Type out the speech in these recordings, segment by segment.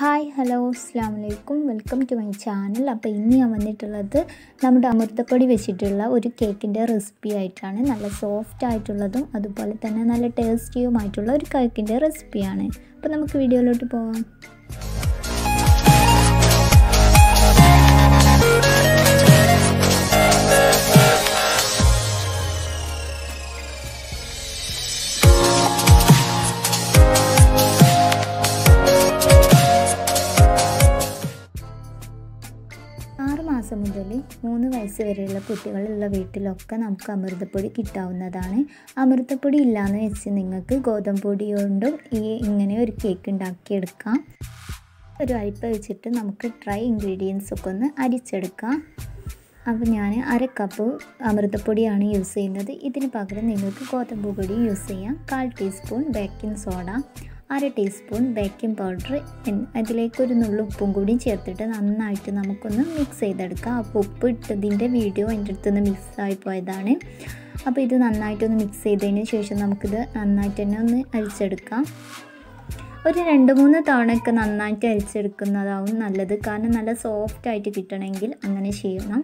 hi hello അസ്സാം വലൈക്കും welcome to my channel അപ്പോൾ ഇന്ന് ഞാൻ വന്നിട്ടുള്ളത് നമ്മുടെ അമൃതപ്പൊടി വെച്ചിട്ടുള്ള ഒരു കേക്കിൻ്റെ റെസിപ്പി ആയിട്ടാണ് നല്ല സോഫ്റ്റ് ആയിട്ടുള്ളതും അതുപോലെ തന്നെ നല്ല ടേസ്റ്റിയുമായിട്ടുള്ള ഒരു കേക്കിൻ്റെ റെസിപ്പിയാണ് അപ്പോൾ നമുക്ക് വീഡിയോയിലോട്ട് പോകാം ആറ് മാസം മുതൽ മൂന്ന് വയസ്സ് വരെയുള്ള കുട്ടികളുള്ള വീട്ടിലൊക്കെ നമുക്ക് അമൃതപ്പൊടി കിട്ടാവുന്നതാണ് അമൃതപ്പൊടി ഇല്ലയെന്ന് വെച്ച് നിങ്ങൾക്ക് ഗോതമ്പ് പൊടി കൊണ്ടും ഈ ഇങ്ങനെ ഒരു കേക്ക് ഉണ്ടാക്കിയെടുക്കാം ഒരു അരിപ്പ വെച്ചിട്ട് നമുക്ക് ഡ്രൈ ഇൻഗ്രീഡിയൻസ് ഒക്കെ ഒന്ന് അരിച്ചെടുക്കാം അപ്പോൾ ഞാൻ അര കപ്പ് അമൃതപ്പൊടിയാണ് യൂസ് ചെയ്യുന്നത് ഇതിന് പകരം നിങ്ങൾക്ക് ഗോതമ്പ് പൊടി യൂസ് ചെയ്യാം കാൽ ടീസ്പൂൺ ബേക്കിംഗ് സോഡ അര ടീസ്പൂൺ ബേക്കിംഗ് പൗഡർ അതിലേക്ക് ഒരു നുള്ളു ഉപ്പും കൂടി ചേർത്തിട്ട് നന്നായിട്ട് നമുക്കൊന്ന് മിക്സ് ചെയ്തെടുക്കാം അപ്പോൾ ഉപ്പ് ഇട്ടതിൻ്റെ വീഡിയോ എൻ്റെ അടുത്തുനിന്ന് മിക്സായി പോയതാണ് അപ്പോൾ ഇത് നന്നായിട്ടൊന്ന് മിക്സ് ചെയ്തതിന് ശേഷം നമുക്കിത് നന്നായിട്ട് തന്നെ ഒന്ന് അരിച്ചെടുക്കാം ഒരു രണ്ട് മൂന്ന് തവണയൊക്കെ നന്നായിട്ട് അരിച്ചെടുക്കുന്നതാവും നല്ലത് കാരണം നല്ല സോഫ്റ്റ് ആയിട്ട് കിട്ടണമെങ്കിൽ അങ്ങനെ ചെയ്യണം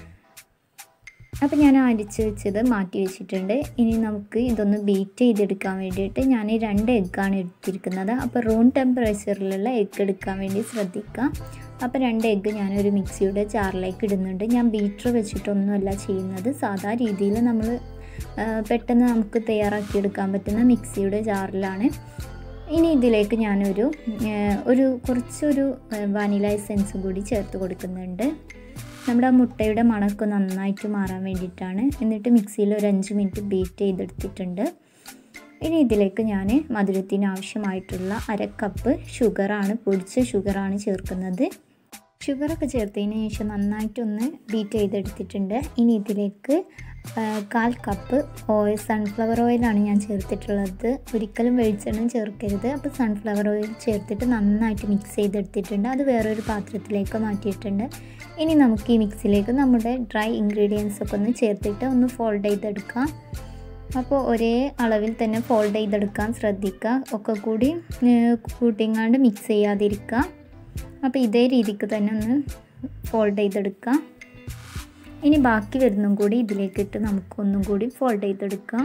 അപ്പോൾ ഞാൻ അരിച്ച് വെച്ചത് മാറ്റി വെച്ചിട്ടുണ്ട് ഇനി നമുക്ക് ഇതൊന്ന് ബീറ്റ് ചെയ്തെടുക്കാൻ വേണ്ടിയിട്ട് ഞാൻ രണ്ട് എഗ്ഗാണ് എടുത്തിരിക്കുന്നത് അപ്പോൾ റൂം ടെമ്പറേച്ചറിലുള്ള എഗ്ഗ് എടുക്കാൻ വേണ്ടി ശ്രദ്ധിക്കുക അപ്പോൾ രണ്ട് എഗ്ഗ് ഞാനൊരു മിക്സിയുടെ ജാറിലേക്ക് ഇടുന്നുണ്ട് ഞാൻ ബീറ്റർ വെച്ചിട്ടൊന്നുമല്ല ചെയ്യുന്നത് സാധാ രീതിയിൽ നമ്മൾ പെട്ടെന്ന് നമുക്ക് തയ്യാറാക്കിയെടുക്കാൻ പറ്റുന്ന മിക്സിയുടെ ജാറിലാണ് ഇനി ഇതിലേക്ക് ഞാനൊരു ഒരു കുറച്ചൊരു വാനില എസെൻസും കൂടി ചേർത്ത് കൊടുക്കുന്നുണ്ട് നമ്മുടെ മുട്ടയുടെ മണക്ക് നന്നായിട്ട് മാറാൻ വേണ്ടിയിട്ടാണ് എന്നിട്ട് മിക്സിയിൽ ഒരു അഞ്ച് മിനിറ്റ് ബീറ്റ് ചെയ്തെടുത്തിട്ടുണ്ട് ഇനി ഇതിലേക്ക് ഞാൻ മധുരത്തിന് ആവശ്യമായിട്ടുള്ള അര കപ്പ് ഷുഗറാണ് പൊടിച്ച ഷുഗറാണ് ചേർക്കുന്നത് ഷുഗറൊക്കെ ചേർത്തതിന് ശേഷം നന്നായിട്ടൊന്ന് ബീറ്റ് ചെയ്തെടുത്തിട്ടുണ്ട് ഇനി ഇതിലേക്ക് കാൽ കപ്പ് ഓയിൽ സൺഫ്ലവർ ഓയിലാണ് ഞാൻ ചേർത്തിട്ടുള്ളത് ഒരിക്കലും വെളിച്ചെണ്ണ ചേർക്കരുത് അപ്പോൾ സൺഫ്ലവർ ഓയിൽ ചേർത്തിട്ട് നന്നായിട്ട് മിക്സ് ചെയ്തെടുത്തിട്ടുണ്ട് അത് വേറൊരു പാത്രത്തിലേക്ക് മാറ്റിയിട്ടുണ്ട് ഇനി നമുക്ക് ഈ മിക്സിലേക്ക് നമ്മുടെ ഡ്രൈ ഇൻഗ്രീഡിയൻസ് ഒക്കെ ഒന്ന് ചേർത്തിട്ട് ഒന്ന് ഫോൾഡ് ചെയ്തെടുക്കാം അപ്പോൾ ഒരേ അളവിൽ തന്നെ ഫോൾഡ് ചെയ്തെടുക്കാൻ ശ്രദ്ധിക്കുക ഒക്കെ കൂടി കൂട്ടിങ്ങാണ്ട് മിക്സ് ചെയ്യാതിരിക്കുക അപ്പോൾ ഇതേ രീതിക്ക് തന്നെ ഒന്ന് ഫോൾഡ് ചെയ്തെടുക്കാം ഇനി ബാക്കി വരുന്നതും കൂടി ഇതിലേക്ക് ഇട്ട് നമുക്കൊന്നും കൂടി ഫോൾഡ് ചെയ്തെടുക്കാം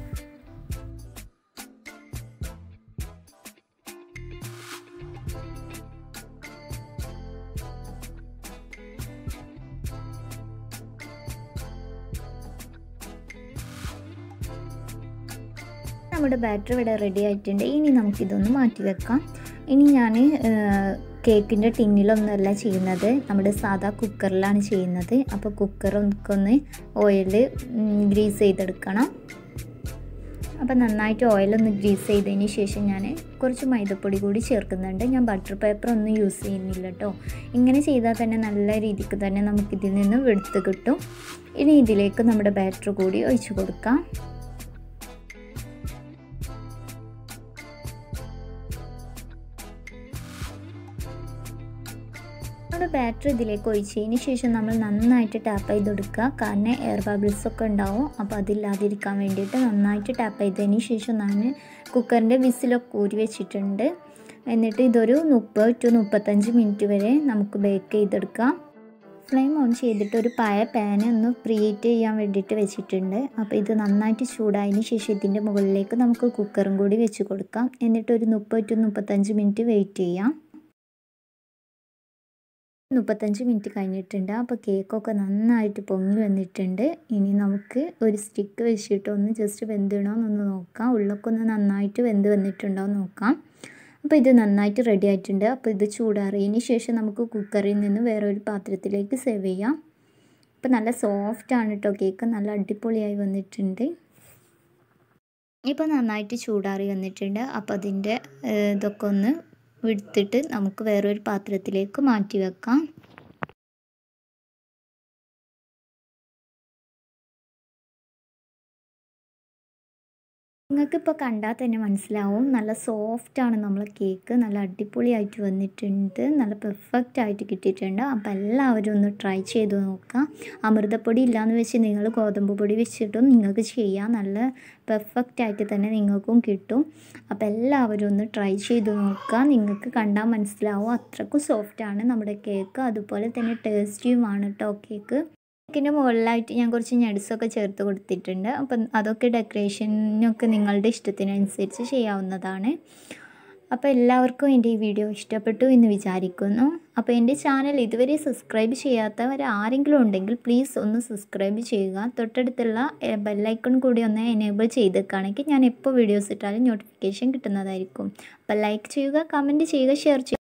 നമ്മുടെ ബാറ്റർ ഇവിടെ റെഡി ആയിട്ടുണ്ട് ഇനി നമുക്കിതൊന്ന് മാറ്റി വെക്കാം ഇനി ഞാൻ കേക്കിൻ്റെ ടിന്നിലൊന്നുമല്ല ചെയ്യുന്നത് നമ്മുടെ സാധാ കുക്കറിലാണ് ചെയ്യുന്നത് അപ്പോൾ കുക്കർ ഒന്ന് ഓയിൽ ഗ്രീസ് ചെയ്തെടുക്കണം അപ്പോൾ നന്നായിട്ട് ഓയിലൊന്ന് ഗ്രീസ് ചെയ്തതിന് ശേഷം ഞാൻ കുറച്ച് മൈദപ്പൊടി കൂടി ചേർക്കുന്നുണ്ട് ഞാൻ ബട്ടർ പേപ്പർ ഒന്നും യൂസ് ചെയ്യുന്നില്ല കേട്ടോ ഇങ്ങനെ ചെയ്താൽ തന്നെ നല്ല രീതിക്ക് തന്നെ നമുക്കിതിൽ നിന്ന് വെടുത്ത് കിട്ടും ഇനി ഇതിലേക്ക് നമ്മുടെ ബാറ്റർ കൂടി ഒഴിച്ചു കൊടുക്കാം നമ്മുടെ ബാറ്ററി ഇതിലേക്ക് ഒഴിച്ചതിന് ശേഷം നമ്മൾ നന്നായിട്ട് ടാപ്പ് ചെയ്ത് കൊടുക്കുക കാരണം എയർ ബബിൾസ് ഒക്കെ ഉണ്ടാവും അപ്പോൾ അതില്ലാതിരിക്കാൻ വേണ്ടിയിട്ട് നന്നായിട്ട് ടാപ്പ് ചെയ്തതിന് ശേഷം ഞാൻ കുക്കറിൻ്റെ വിസിലൊക്കെ ഊരി വെച്ചിട്ടുണ്ട് എന്നിട്ട് ഇതൊരു മുപ്പത് ടു മുപ്പത്തഞ്ച് മിനിറ്റ് വരെ നമുക്ക് ബേക്ക് ചെയ്തെടുക്കാം ഫ്ലെയിം ഓൺ ചെയ്തിട്ട് ഒരു പായ പാൻ ഒന്ന് പ്രീഹീറ്റ് ചെയ്യാൻ വേണ്ടിയിട്ട് വെച്ചിട്ടുണ്ട് അപ്പോൾ ഇത് നന്നായിട്ട് ചൂടായതിന് ശേഷം ഇതിൻ്റെ മുകളിലേക്ക് നമുക്ക് കുക്കറും കൂടി വെച്ച് കൊടുക്കാം എന്നിട്ട് ഒരു മുപ്പത് ടു മുപ്പത്തഞ്ച് മിനിറ്റ് വെയിറ്റ് ചെയ്യാം മുപ്പത്തഞ്ച് മിനിറ്റ് കഴിഞ്ഞിട്ടുണ്ട് അപ്പോൾ കേക്കൊക്കെ നന്നായിട്ട് പൊങ്ങി വന്നിട്ടുണ്ട് ഇനി നമുക്ക് ഒരു സ്റ്റിക്ക് വെച്ചിട്ട് ഒന്ന് ജസ്റ്റ് വെന്തിടണോ എന്നൊന്ന് നോക്കാം ഉള്ളൊക്കെ ഒന്ന് നന്നായിട്ട് വെന്ത് വന്നിട്ടുണ്ടോ എന്ന് നോക്കാം അപ്പോൾ ഇത് നന്നായിട്ട് റെഡി ആയിട്ടുണ്ട് അപ്പോൾ ഇത് ചൂടാറിയതിന് ശേഷം നമുക്ക് കുക്കറിൽ നിന്ന് വേറെ ഒരു പാത്രത്തിലേക്ക് സെർവ് ചെയ്യാം അപ്പോൾ നല്ല സോഫ്റ്റാണ് കേട്ടോ കേക്ക് നല്ല അടിപൊളിയായി വന്നിട്ടുണ്ട് ഇപ്പോൾ നന്നായിട്ട് ചൂടാറി വന്നിട്ടുണ്ട് അപ്പോൾ അതിൻ്റെ ഇതൊക്കെ ഒന്ന് എടുത്തിട്ട് നമുക്ക് വേറൊരു പാത്രത്തിലേക്ക് മാറ്റി വെക്കാം നിങ്ങൾക്കിപ്പോൾ കണ്ടാൽ തന്നെ മനസ്സിലാവും നല്ല സോഫ്റ്റാണ് നമ്മളെ കേക്ക് നല്ല അടിപൊളിയായിട്ട് വന്നിട്ടുണ്ട് നല്ല പെർഫെക്റ്റ് ആയിട്ട് കിട്ടിയിട്ടുണ്ട് അപ്പോൾ എല്ലാവരും ഒന്ന് ട്രൈ ചെയ്ത് നോക്കുക അമൃതപ്പൊടി ഇല്ലയെന്ന് വെച്ച് നിങ്ങൾ ഗോതമ്പ് പൊടി വെച്ചിട്ടും നിങ്ങൾക്ക് ചെയ്യാം നല്ല പെർഫെക്റ്റ് ആയിട്ട് തന്നെ നിങ്ങൾക്കും കിട്ടും അപ്പോൾ എല്ലാവരും ഒന്ന് ട്രൈ ചെയ്ത് നോക്കുക നിങ്ങൾക്ക് കണ്ടാൽ മനസ്സിലാവും അത്രക്കും സോഫ്റ്റാണ് നമ്മുടെ കേക്ക് അതുപോലെ തന്നെ ടേസ്റ്റിയുമാണ് കേട്ടോ കേക്ക് കേക്കിൻ്റെ മുകളിലായിട്ട് ഞാൻ കുറച്ച് ഞട്സൊക്കെ ചേർത്ത് കൊടുത്തിട്ടുണ്ട് അപ്പം അതൊക്കെ ഡെക്കറേഷനൊക്കെ നിങ്ങളുടെ ഇഷ്ടത്തിനനുസരിച്ച് ചെയ്യാവുന്നതാണ് അപ്പോൾ എല്ലാവർക്കും എൻ്റെ ഈ വീഡിയോ ഇഷ്ടപ്പെട്ടു എന്ന് വിചാരിക്കുന്നു അപ്പോൾ എൻ്റെ ചാനൽ ഇതുവരെ സബ്സ്ക്രൈബ് ചെയ്യാത്തവർ ആരെങ്കിലും ഉണ്ടെങ്കിൽ പ്ലീസ് ഒന്ന് സബ്സ്ക്രൈബ് ചെയ്യുക തൊട്ടടുത്തുള്ള ബെല്ലൈക്കൺ കൂടി ഒന്ന് എനേബിൾ ചെയ്തേക്കാണെങ്കിൽ ഞാൻ എപ്പോൾ വീഡിയോസ് ഇട്ടാലും നോട്ടിഫിക്കേഷൻ കിട്ടുന്നതായിരിക്കും അപ്പോൾ ലൈക്ക് ചെയ്യുക കമൻറ്റ് ചെയ്യുക ഷെയർ ചെയ്യുക